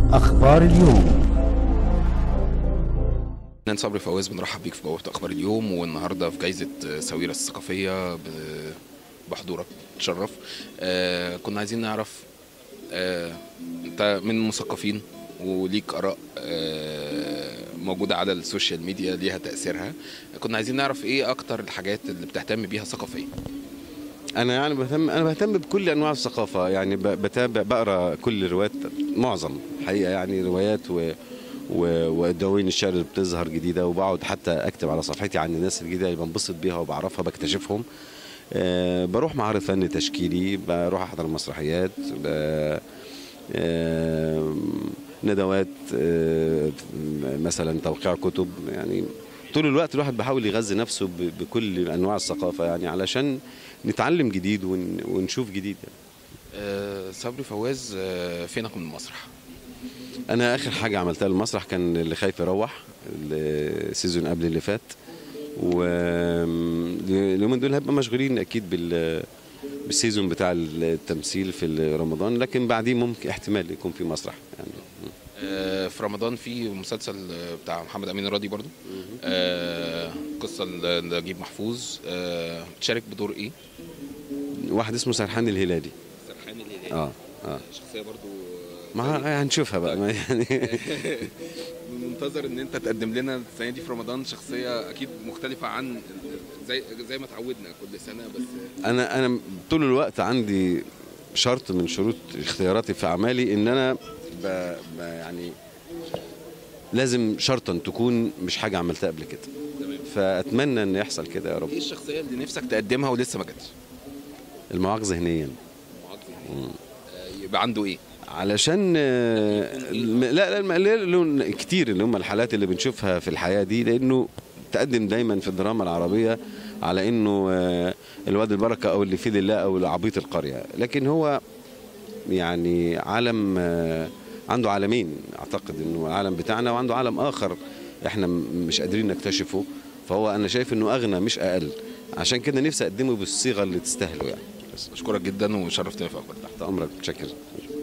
أخبار اليوم نان صبري فواز بنرحب بيك في بوابة أخبار اليوم والنهاردة في جايزة ساويرة الثقافية ب- بحضورك تشرف آه كنا عايزين نعرف آه أنت من المثقفين وليك آراء آه موجودة على السوشيال ميديا ليها تأثيرها كنا عايزين نعرف إيه أكتر الحاجات اللي بتهتم بيها ثقافيا انا يعني بهتم انا بهتم بكل انواع الثقافه يعني ب- بتابع بقرا كل الروايات معظم الحقيقه يعني روايات و و- ودواوين الشعر اللي بتظهر جديده وبقعد حتى اكتب على صفحتي عن الناس الجديده اللي بنبسط بيها وبعرفها بكتشفهم أه بروح معارض فن تشكيلي بروح احضر مسرحيات ب- أه ندوات أه مثلا توقيع كتب يعني طول الوقت الواحد بيحاول يغذي نفسه ب- بكل انواع الثقافه يعني علشان نتعلم جديد ون- ونشوف جديد يعني. آه صبري فواز آه فينك من المسرح انا اخر حاجه عملتها المسرح كان اللي خايف يروح السيزون قبل اللي فات واليومين دول هبقى مشغولين اكيد بال بالسيزون بتاع التمثيل في رمضان لكن بعديه ممكن احتمال يكون في مسرح يعني آه، في رمضان في مسلسل آه، بتاع محمد امين الراضي برضو آه، قصه لنجيب محفوظ آه، بتشارك بدور ايه؟ واحد اسمه سرحان الهلالي سرحان الهلالي اه اه شخصيه برضو ما هنشوفها بقى ما يعني منتظر ان انت تقدم لنا السنه دي في رمضان شخصيه اكيد مختلفه عن زي زي ما اتعودنا كل سنه بس انا انا طول الوقت عندي شرط من شروط اختياراتي في اعمالي ان انا ب... ب... يعني لازم شرطا تكون مش حاجه عملتها قبل كده تمام فاتمنى ان يحصل كده يا رب ايه الشخصيه اللي نفسك تقدمها ولسه ما جاتش؟ المواعظ ذهنيا آه، يبقى عنده ايه؟ علشان آه، الم- لا لا الم- لا- لا- كتير اللي هم الحالات اللي بنشوفها في الحياه دي لانه تقدم دايما في الدراما العربيه على انه آه، الواد البركه او اللي فيه لله او العبيط القريه لكن هو يعني عالم آه، عنده عالمين اعتقد انه العالم بتاعنا وعنده عالم اخر احنا م- مش قادرين نكتشفه فهو انا شايف انه اغنى مش اقل عشان كده نفسي اقدمه بالصيغه اللي تستاهله يعني بس اشكرك جدا وشرفتني في اخبار تحت امرك متشكر